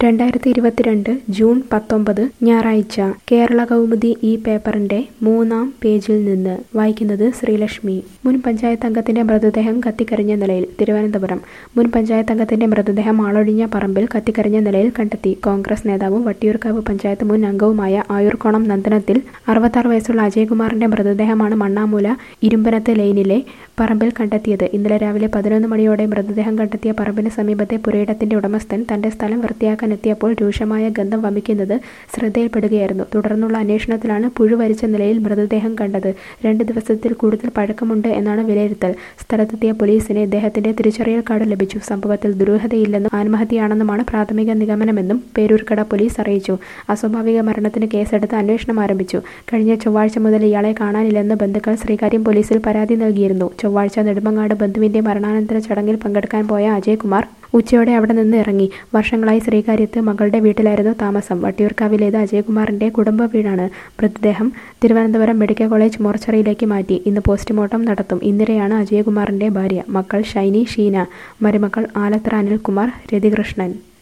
രണ്ടായിരത്തി ഇരുപത്തിരണ്ട് ജൂൺ പത്തൊമ്പത് ഞായറാഴ്ച കേരള കൗമുദി ഈ പേപ്പറിന്റെ മൂന്നാം പേജിൽ നിന്ന് വായിക്കുന്നത് ശ്രീലക്ഷ്മി മുൻ പഞ്ചായത്ത് അംഗത്തിന്റെ മൃതദേഹം കത്തിക്കരിഞ്ഞ നിലയിൽ തിരുവനന്തപുരം മുൻ പഞ്ചായത്ത് അംഗത്തിന്റെ മൃതദേഹം ആളൊഴിഞ്ഞ പറമ്പിൽ കത്തിക്കരിഞ്ഞ നിലയിൽ കണ്ടെത്തി കോൺഗ്രസ് നേതാവും വട്ടിയൂർക്കാവ് പഞ്ചായത്ത് മുൻ അംഗവുമായ ആയൂർക്കോണം നന്ദനത്തിൽ അറുപത്താറ് വയസ്സുള്ള അജയകുമാറിന്റെ മൃതദേഹമാണ് മണ്ണാമൂല ഇരുമ്പനത്ത് ലൈനിലെ പറമ്പിൽ കണ്ടെത്തിയത് ഇന്നലെ രാവിലെ പതിനൊന്ന് മണിയോടെ മൃതദേഹം കണ്ടെത്തിയ പറമ്പിന് സമീപത്തെ പുരയിടത്തിന്റെ ഉടമസ്ഥൻ തന്റെ സ്ഥലം വൃത്തിയാക്കാൻ എത്തിയപ്പോൾ രൂക്ഷമായ ഗന്ധം വമിക്കുന്നത് ശ്രദ്ധയിൽപ്പെടുകയായിരുന്നു തുടർന്നുള്ള അന്വേഷണത്തിലാണ് പുഴുവരിച്ച നിലയിൽ മൃതദേഹം കണ്ടത് രണ്ട് ദിവസത്തിൽ കൂടുതൽ പഴക്കമുണ്ട് എന്നാണ് വിലയിരുത്തൽ സ്ഥലത്തെത്തിയ പോലീസിന് ഇദ്ദേഹത്തിന്റെ തിരിച്ചറിയൽ കാർഡ് ലഭിച്ചു സംഭവത്തിൽ ദുരൂഹതയില്ലെന്നും ആത്മഹത്യയാണെന്നുമാണ് പ്രാഥമിക നിഗമനമെന്നും പേരൂർക്കട പോലീസ് അറിയിച്ചു അസ്വാഭാവിക മരണത്തിന് കേസെടുത്ത് അന്വേഷണം ആരംഭിച്ചു കഴിഞ്ഞ ചൊവ്വാഴ്ച മുതൽ ഇയാളെ കാണാനില്ലെന്ന് ബന്ധുക്കൾ ശ്രീകാര്യം പോലീസിൽ പരാതി നൽകിയിരുന്നു ചൊവ്വാഴ്ച നെടുമങ്ങാട് ബന്ധുവിന്റെ മരണാനന്തര ചടങ്ങിൽ പങ്കെടുക്കാൻ പോയ അജയ്കുമാർ ഉച്ചയോടെ അവിടെ നിന്ന് ഇറങ്ങി വർഷങ്ങളായി ശ്രീകാര്യത്ത് മകളുടെ വീട്ടിലായിരുന്നു താമസം വട്ടിയൂർക്കാവിലേത് അജയകുമാറിന്റെ കുടുംബ വീടാണ് മൃതദേഹം തിരുവനന്തപുരം മെഡിക്കൽ കോളേജ് മോർച്ചറിയിലേക്ക് മാറ്റി ഇന്ന് പോസ്റ്റ്മോർട്ടം നടത്തും ഇന്ദിരയാണ് അജയകുമാറിന്റെ ഭാര്യ മക്കൾ ഷൈനി ഷീന മരുമക്കൾ ആലത്ര അനിൽകുമാർ രതികൃഷ്ണൻ